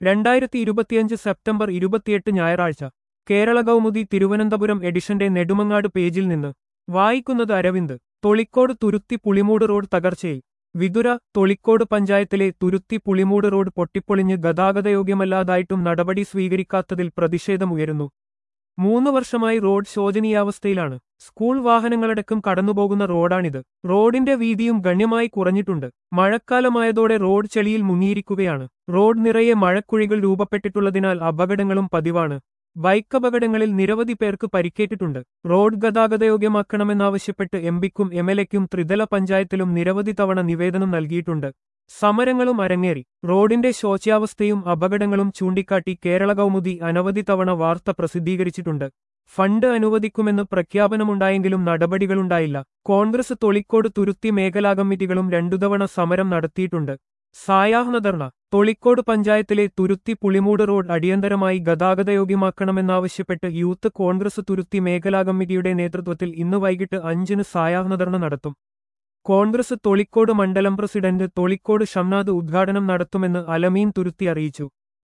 രണ്ടായിരത്തി ഇരുപത്തിയഞ്ച് സെപ്റ്റംബർ ഇരുപത്തിയെട്ട് ഞായറാഴ്ച കേരള കൗമുദി തിരുവനന്തപുരം എഡിഷന്റെ നെടുമങ്ങാട് പേജിൽ നിന്ന് വായിക്കുന്നത് അരവിന്ദ് തൊളിക്കോട് തുരുത്തി പുളിമൂട് റോഡ് തകർച്ചയിൽ വിതുര തൊളിക്കോട് പഞ്ചായത്തിലെ തുരുത്തി പുളിമൂട് റോഡ് പൊട്ടിപ്പൊളിഞ്ഞ് ഗതാഗതയോഗ്യമല്ലാതായിട്ടും നടപടി സ്വീകരിക്കാത്തതിൽ പ്രതിഷേധമുയരുന്നു മൂന്ന് വർഷമായി റോഡ് ശോചനീയാവസ്ഥയിലാണ് സ്കൂൾ വാഹനങ്ങളടക്കം കടന്നുപോകുന്ന റോഡാണിത് റോഡിന്റെ വീതിയും ഗണ്യമായി കുറഞ്ഞിട്ടുണ്ട് മഴക്കാലമായതോടെ റോഡ് ചെളിയിൽ മുങ്ങിയിരിക്കുകയാണ് റോഡ് നിറയെ മഴക്കുഴികൾ രൂപപ്പെട്ടിട്ടുള്ളതിനാൽ അപകടങ്ങളും പതിവാണ് ബൈക്ക് അപകടങ്ങളിൽ നിരവധി പേർക്ക് പരിക്കേറ്റിട്ടുണ്ട് റോഡ് ഗതാഗതയോഗ്യമാക്കണമെന്നാവശ്യപ്പെട്ട് എംപിക്കും എംഎൽഎക്കും ത്രിതല പഞ്ചായത്തിലും നിരവധി തവണ നിവേദനം നൽകിയിട്ടുണ്ട് സമരങ്ങളും അരങ്ങേറി റോഡിന്റെ ശോച്യാവസ്ഥയും അപകടങ്ങളും ചൂണ്ടിക്കാട്ടി കേരള കൗമുദി അനവധി തവണ വാർത്ത പ്രസിദ്ധീകരിച്ചിട്ടുണ്ട് ഫണ്ട് അനുവദിക്കുമെന്ന് പ്രഖ്യാപനമുണ്ടായെങ്കിലും നടപടികളുണ്ടായില്ല കോൺഗ്രസ് തൊളിക്കോട് തുരുത്തി മേഖലാ കമ്മിറ്റികളും രണ്ടുതവണ സമരം നടത്തിയിട്ടുണ്ട് സായാഹ്ന ധർണ തൊളിക്കോട് പഞ്ചായത്തിലെ തുരുത്തി പുളിമൂട് റോഡ് അടിയന്തരമായി ഗതാഗതയോഗ്യമാക്കണമെന്നാവശ്യപ്പെട്ട് യൂത്ത് കോൺഗ്രസ് തുരുത്തി മേഖലാ കമ്മിറ്റിയുടെ നേതൃത്വത്തിൽ ഇന്ന് വൈകിട്ട് അഞ്ചിന് സായാഹ്ന ധർണ നടത്തും കോൺഗ്രസ് തൊളിക്കോട് മണ്ഡലം പ്രസിഡന്റ് തൊളിക്കോട് ഷംനാദ് ഉദ്ഘാടനം നടത്തുമെന്ന് അലമീൻ തുരുത്തി അറിയിച്ചു